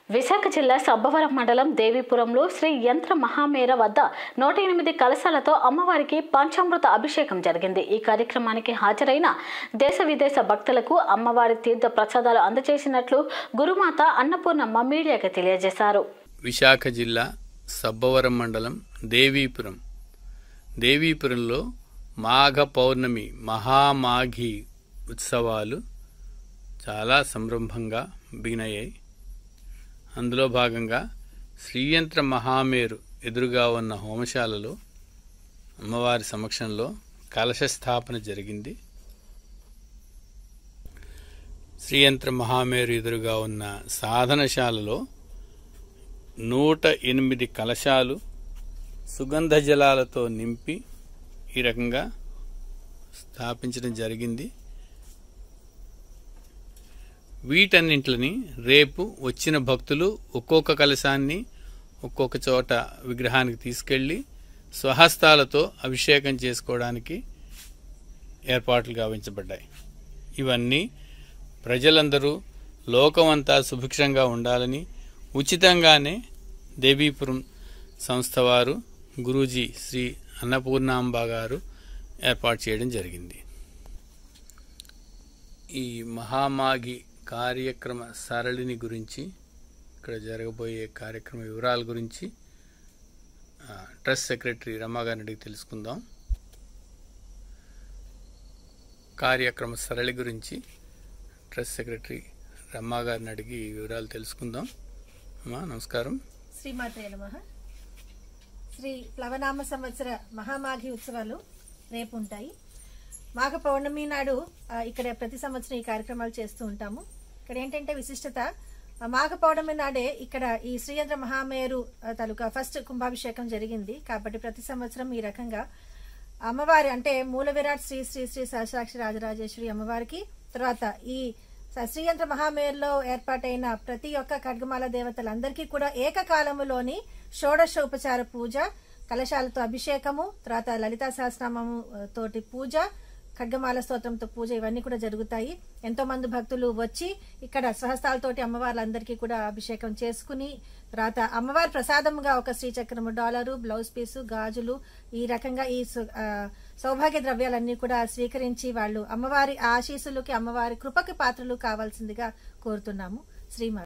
విశాఖ జిల్లా సబ్బవరం మండలం దేవీపురంలో శ్రీ యంత్ర మహామేర వద్ద నూట ఎనిమిది కలశాలతో అమ్మవారికి పంచామృత అభిషేకం జరిగింది ఈ కార్యక్రమానికి హాజరైన దేశ విదేశ భక్తులకు అమ్మవారి తీర్థ ప్రసాదాలు అందజేసినట్లు గురుమాత అన్నపూర్ణమ్మ మీడియాకి తెలియజేశారు విశాఖ జిల్లా సబ్బవరం మండలం దేవీపురం దేవీపురంలో మాఘ పౌర్ణమి మహామాఘి ఉత్సవాలు చాలా సంరంభంగా బిగినయ్యాయి అందులో భాగంగా శ్రీయంత్ర మహామేరు ఎదురుగా ఉన్న హోమశాలలో అమ్మవారి సమక్షంలో కలశ స్థాపన జరిగింది శ్రీయంత్ర మహామేరు ఎదురుగా ఉన్న సాధనశాలలో నూట ఎనిమిది కలశాలు సుగంధ జలాలతో నింపి ఈ రకంగా స్థాపించడం జరిగింది వీటన్నింటిని రేపు వచ్చిన భక్తులు ఒక్కొక్క కలశాన్ని ఒక్కొక్క చోట విగ్రహానికి తీసుకెళ్లి స్వహస్తాలతో అభిషేకం చేసుకోవడానికి ఏర్పాట్లు గావించబడ్డాయి ఇవన్నీ ప్రజలందరూ లోకమంతా సుభిక్షంగా ఉండాలని ఉచితంగానే దేవీపురం సంస్థ వారు గురూజీ శ్రీ అన్నపూర్ణాంబ గారు ఏర్పాటు చేయడం జరిగింది ఈ మహామాగి కార్యక్రమ సరళిని గురించి ఇక్కడ జరగబోయే కార్యక్రమ వివరాల గురించి ఆ, ట్రస్ట్ సెక్రటరీ రమా గారిని అడిగి తెలుసుకుందాం కార్యక్రమ సరళి గురించి ట్రస్ట్ సెక్రటరీ రమ్మా గారిని అడిగి వివరాలు తెలుసుకుందాం అమ్మా నమస్కారం శ్రీమాతే నమ శ్రీ ప్లవనామ సంవత్సర మహామాఘి ఉత్సవాలు రేపు ఉంటాయి మాఘ పౌర్ణమి నాడు ఆ, ఇక్కడ ప్రతి సంవత్సరం ఈ కార్యక్రమాలు చేస్తూ ఉంటాము ఇక్కడ ఏంటంటే విశిష్టత ఆ, మాఘ పౌర్ణమి నాడే ఇక్కడ ఈ శ్రీయంద్ర మహామేరు ఆ, తాలూకా ఫస్ట్ కుంభాభిషేకం జరిగింది కాబట్టి ప్రతి సంవత్సరం ఈ రకంగా అమ్మవారి అంటే మూల విరాట్ శ్రీ శ్రీ శ్రీ సహస్రాక్షి రాజరాజేశ్వరి అమ్మవారికి తర్వాత ఈ స- శ్రీయంత్ర మహామేరులో ఏర్పాటైన ప్రతి ఒక్క ఖడ్గమాల దేవతలందరికీ కూడా ఏకకాలములోని షోడశ ఉపచార పూజ కలశాలతో అభిషేకము తర్వాత లలితా సహస్రనామము ఆ, తోటి పూజ ఖడ్గమాల స్తోత్రంతో పూజ ఇవన్నీ కూడా జరుగుతాయి ఎంతో మంది భక్తులు వచ్చి ఇక్కడ స్వహస్తాలతోటి అమ్మవార్లందరికీ కూడా అభిషేకం చేసుకుని తర్వాత అమ్మవారి ప్రసాదంగా ఒక శ్రీచక్రము డాలరు బ్లౌజ్ పీసు గాజులు ఈ రకంగా ఈ సు- ఆ, సౌభాగ్య ద్రవ్యాలన్నీ కూడా స్వీకరించి వాళ్ళు అమ్మవారి ఆశీస్సులకి అమ్మవారి కృపకి పాత్రలు కావాల్సిందిగా కోరుతున్నాము శ్రీమ